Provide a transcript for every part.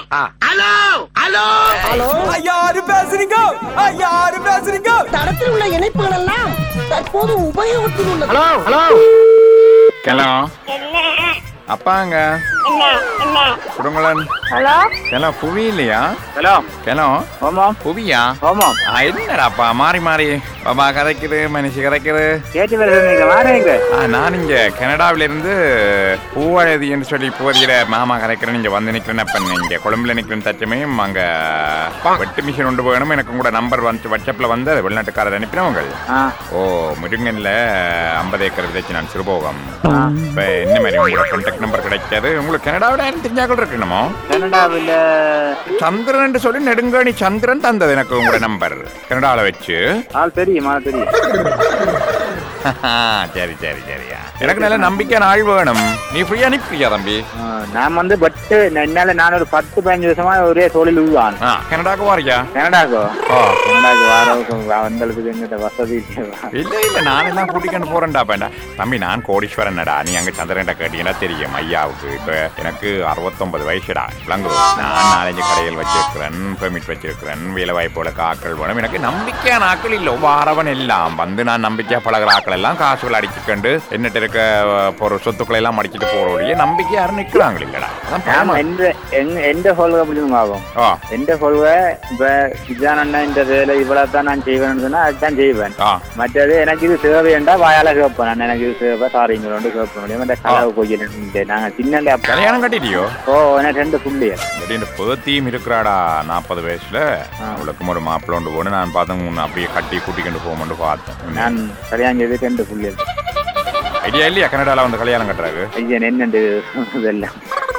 Hello hello hello யாரு பேசுறீங்க யாரு பேசுறீங்க தடத்தில் உள்ள இணைப்புகள் எல்லாம் தற்போது உபயோகத்தில் உள்ளது ஹலோ ஹலோ ஹலோ என்ன அப்பாங்க என்ன என்ன குடுங்களன் ஹலோ ஹலோ புவி இல்லையா ஹலோ ஹலோ ஆமாம் புவியா ஆமாம் ஆ, என்னடாப்பா மாறி மாறி பாபா கதைக்குது மனுஷி கதைக்குது கேட்டு வருது வாரேங்க ஆ, நான் இங்க கனடாவில இருந்து பூவாழதி என்று சொல்லி போதிகிற மாமா கதைக்கிறேன் இங்க வந்து நிக்கிறேன் அப்ப இங்க கொழும்புல நிக்கிறேன் தச்சமையும் அங்க வெட்டு மிஷின் கொண்டு போகணும் எனக்கு கூட நம்பர் வந்து வாட்ஸ்அப்ல வந்து அது வெளிநாட்டுக்காரர் அனுப்பினவங்க ஆ ஓ முருங்கன்ல ஐம்பது ஏக்கர் விதைச்சு நான் சிறுபோகம் இப்ப என்ன மாதிரி உங்களோட கான்டாக்ட் நம்பர் கிடைக்காது உங்களுக்கு கனடாவில யாரும் தெரிஞ்சாக்கள் இருக்கணுமோ கனடாவில் சந்திரன் சொல்லி நெடுங்கணி சந்திரன் தந்தது எனக்கு உங்களோட நம்பர் கனடால வச்சு ஆள் தெரியும் ஆள் தெரியும் சரி சரி சரியா எனக்கு நல்ல நம்பிக்கையான ஆள் வேணும் நீ ஃப்ரீயா அனுப்பியா தம்பி ஆ, நான் வந்து பட்டு என்னால நான் ஒரு பத்து பதினஞ்சு வருஷமா ஒரே தொழில் உருவான் ஆ கனடாக்கு வாரியா கனடாக்கோ ஓ கனடாக்கு வாரவுக்கு வந்தளவுக்கு எங்கிட்ட வசதி இல்லையா? இல்ல இல்ல நான் எல்லாம் கூட்டிக்கொண்டு போறேன்டா பேண்டா தம்பி நான் கோடீஸ்வரன்டா நீ அங்க சந்திரன்டா கேட்டீங்கன்னா தெரியும் ஐயாவுக்கு இப்ப எனக்கு அறுபத்தொன்பது வயசுடா விளங்கு நான் நாலஞ்சு கடைகள் வச்சிருக்கிறேன் பெர்மிட் வச்சிருக்கிறேன் வேலை வாய்ப்புகளுக்கு ஆட்கள் வேணும் எனக்கு நம்பிக்கையான ஆட்கள் இல்ல வாரவன் எல்லாம் வந்து நான் நம்பிக்கையா பழகிற ஆட்கள் எல்லாம் காசுகள் அடிச்சுக்கண்டு என்னட்டு இருக்க அஹ், பொருள் சொத்துக்களை எல்லாம் மடிச்சிட்டு போறோடைய நம்பிக்கை யாரும் நிக்கிறாங்க இல்லடா அதான் ഞാൻ பயமா- എന്റെ എങ്- എന്റെ ഫോളുക പിടിച്ചു ആകും ஓ എന്റെ ഫോളുക ഇപ്പൊ ഇതാണ് എന്റെ വേല ഇവിടെ தான் நான் செய்வேன்னு சொன்னா அதுதான் செய்வேன் ஆ மற்றது எனக்கு இது சேவைண்டா வாயால கேட்பேன் நான் எனக்கு இது சேவை சாரிங்களோண்டு கேட்ப முடியும் மற்ற கலவு கோயில் நாங்க சின்ன அப்ப கல்யாணம் கட்டிட்டியோ ஓ எனக்கு ரெண்டு புள்ளிய திடீர்னு பேத்தியும் இருக்கிறாடா நாற்பது வயசுல அவளுக்கும் ஒரு மாப்பிள்ளை ஒன்று போன நான் பார்த்தேன் உன்னை அப்படியே கட்டி கூட்டிக்கிட்டு போகும்போது பார்த்தேன் நான் கல்யாணம் செய்து ரெண்டு புள்ளிய ஐடியா இல்லையா கனடால வந்து கல்யாணம் கட்டுறாரு ஐயன் என்னண்டு இதெல்லாம்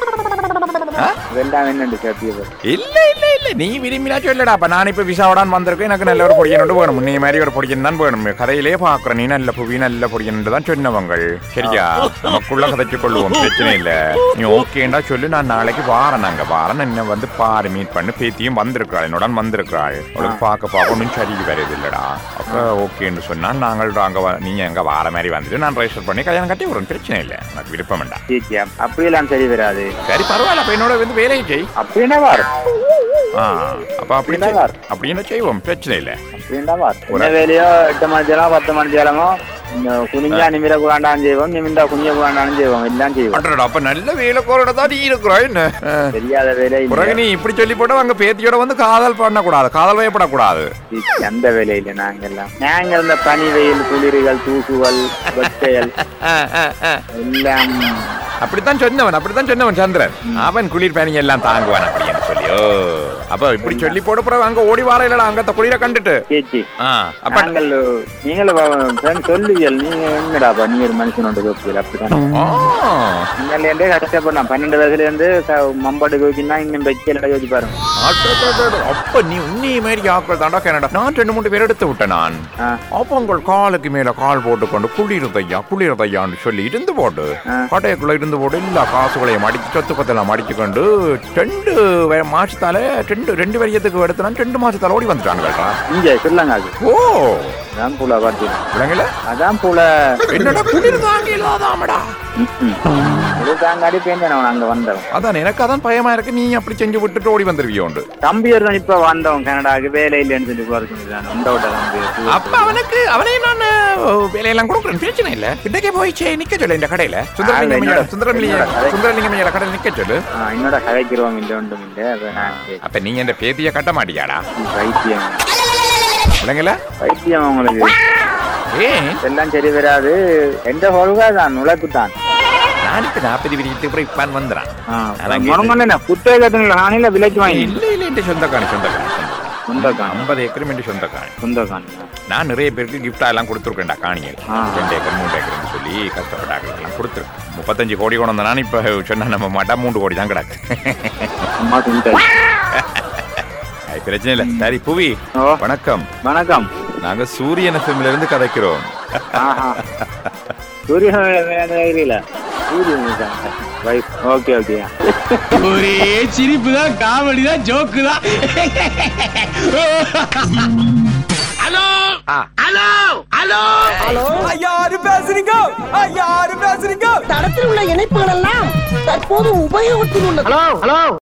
இதெல்லாம் என்னண்டு சத்தியது இல்ல இல்ல இல்ல நீ விரும்பினா சொல்லடா அப்ப நான் இப்ப விசாவுடான் வந்திருக்கேன் எனக்கு நல்ல ஒரு பொடியனோடு வேணும் நீ மாதிரி ஒரு பொடியன் தான் வேணும் கதையிலே பாக்குறேன் நீ நல்ல புவி நல்ல பொடியன் தான் சொன்னவங்க சரியா நமக்குள்ள கதைச்சு கொள்வோம் பிரச்சனை இல்ல நீ ஓகேண்டா சொல்லு நான் நாளைக்கு வாரேன் நாங்க வாரேன் என்ன வந்து பாரு மீட் பண்ணு பேத்தியும் வந்திருக்கிறாள் என்னுடன் வந்திருக்கிறாள் அவளுக்கு பார்க்க பார்க்க ஒன்றும் சரி வருது இல்லடா அப்ப ஓகேன்னு சொன்னால் நாங்கள் அங்க வ- நீங்க எங்க வார மாதிரி வந்துட்டு நான் ரெஜிஸ்டர் பண்ணி கல்யாணம் கட்டி விடுறேன் பிரச்சனை இல்லை எனக்கு விருப்பம் வேண்டாம் சீக்கியா அப்படியெல்லாம் சரி வராது சரி பரவாயில்ல அப்ப என்னோட வந்து வேலையை செய் அப்படின்னா வார் ஆ அப்ப அப்படி அப்படின்னா செய். வார். அப்படின்னு செய்வோம் பிரச்சனை இல்லை அப்படின்னா வார் என்ன வேலையோ எட்டு மணி நேரம் பத்து மணி நேரமோ இந்த குனிஞ்சா நிமிர கூடாண்டாலும் செய்வோம் நிமிந்தா குஞ்ச கூடாண்டாலும் செய்வோம் எல்லாம் செய்வோம் அடடா, அப்ப நல்ல வேலைக்கோரோட தான் நீ இருக்கிறாய் என்ன ஆ. தெரியாத வேலை இல்ல. பிறகு நீ இப்படி சொல்லி போட்டு அங்க பேத்தியோட வந்து காதல் பண்ணக்கூடாது காதல் வயப்படக்கூடாது சீ, அந்த வேலையில நாங்க எல்லாம் நாங்க இந்த பனி வெயில் குளிர்கள் தூசுகள் வெட்டைகள் எல்லாம் அப்படித்தான் சொன்னவன் அப்படித்தான் சொன்னவன் சந்திரன் அவன் குளிர் பனிங்க எல்லாம் தாங்குவான் அப்படின்னு சொல்லி ஓ அப்ப இப்படி சொல்லி போட பிறகு அங்க ஓடி வார இல்லடா அங்க அந்த குளிர கண்டுட்டு கேச்சி ஆ, அப்ப நாங்கள் நீங்களும் friend சொல்லுவீர்கள் நீங்க என்னடாப்பா நீ ஒரு மனுஷனோட கேட்பீர்கள் அப்படிதான் ஆ, நீங்கள் இருந்தே கஷ்டப்படலாம் பன்னெண்டு வயசுல இருந்து க- மம்பாடு கோக்கினா இன்னும் வெக்கையில யோசிச்சு பாருங்க அடடடட, அப்ப நீ உன்னி மாதிரி ஆக்கள் தாண்டா கனடா நான் ரெண்டு மூணு பேர் எடுத்து விட்டேன் நான் ஆ. அப்ப உங்கள் காலுக்கு மேல கால் போட்டுக்கொண்டு குளிரதையா குளிரதையான்னு சொல்லி இருந்து போட்டு ஆ. கடைக்குள்ள இருந்து போட்டு எல்லா காசுகளையும் அடிச்சு சொத்து பத்தெல்லாம் அடிச்சுக்கொண்டு ரெண்டு வ- மாசத்தால ரெண்டு ரெண்டு வரியத்துக்கு எடுத்து ரெண்டு மாசத்தால ஓடி வந்துட்டான் கேட்டா இங்க சொல்லுங்க அது ஓ அதான் பூல பார்த்தீங்க விளங்கல அதான் பூல என்னடா குளிர் தாங்க இல்லாதாமடா இது தாங்காடி பேஞ்சேன் அவன் அங்க வந்தவன் அதான் எனக்கு அதான் பயமா இருக்கு நீ அப்படி செஞ்சு விட்டுட்டு ஓடி வந்துருவியோண்டு தம்பி ஒருத்தன் இப்ப வந்தவன் கனடாக்கு வேலை இல்லைன்னு சொல்லி குறைச்சுட்டான் உண்ட விட்ட தம்பி அப்ப அவனுக்கு அவனே நான் வேலையெல்லாம் கொடுக்குறேன் பிரச்சனை இல்ல இன்னைக்கே போய் சே, நிக்க சொல்லு இந்த கடையில சுந்தரலிங்கம் ஐயா, சுந்தரலிங்கம் ஐயா, சுந்தரலிங்கம் ஐயா கடையில் நிக்க சொல்லு ஆ, என்னோட கதைக்கிறவங்க இல்லை ஒன்றும் இல்லை அதை நான் சரி, அப்ப நீங்க இந்த பேத்திய கட்ட மாட்டியாடா பைத்தியம் விளங்கல பைத்தியம் உங்களுக்கு ஏன் எல்லாம் சரி வராது எந்த ஹோல்கா தான் உழைப்பு தான் நாளைக்கு நாற்பது விரித்து அப்புறம் இப்பான் வந்துறான் அதான் முடங்கொண்டு புத்தகத்துல நானில விலைக்கு வாங்கி இல்ல இல்ல என் சொந்தக்காணி சொந்தக்காணி சொந்தக்கான் ஐம்பது ஏக்கரும் என் சொந்தக்காணி சொந்தக்கான் நான் நிறைய பேருக்கு gift எல்லாம் கொடுத்துருக்கேன்டா காணிகள் ஆ. ரெண்டு ஏக்கர் மூணு ஏக்கர்னு சொல்லி கஷ்டப்பட்டாக்களுக்கெல்லாம் கொடுத்துருக்கேன் முப்பத்தஞ்சு கோடி கொண்டு வந்தா நான் இப்ப சொன்னா நம்ம மாட்டா மூன்று கோடி தான் கிடக்கு அம்மா சொல்லிட்டாரு அது பிரச்சனை இல்லை சரி புவி ஓ. வணக்கம் வணக்கம் நாங்க சூரியன் எஃப்எம்ல இருந்து கதைக்கிறோம் ஆஹா சூரியன் ஏரியில சூரியன் வைஃப் ஓகே ஓகே ஒரே சிரிப்பு தான் காமெடி தான் ஜோக்கு தான் ஹலோ ஹலோ ஹலோ ஹலோ யாரு பேசுறீங்க யாரு பேசுறீங்க தடத்தில் உள்ள இணைப்புகள் எல்லாம் தற்போது உபயோகத்தில் உள்ளது ஹலோ ஹலோ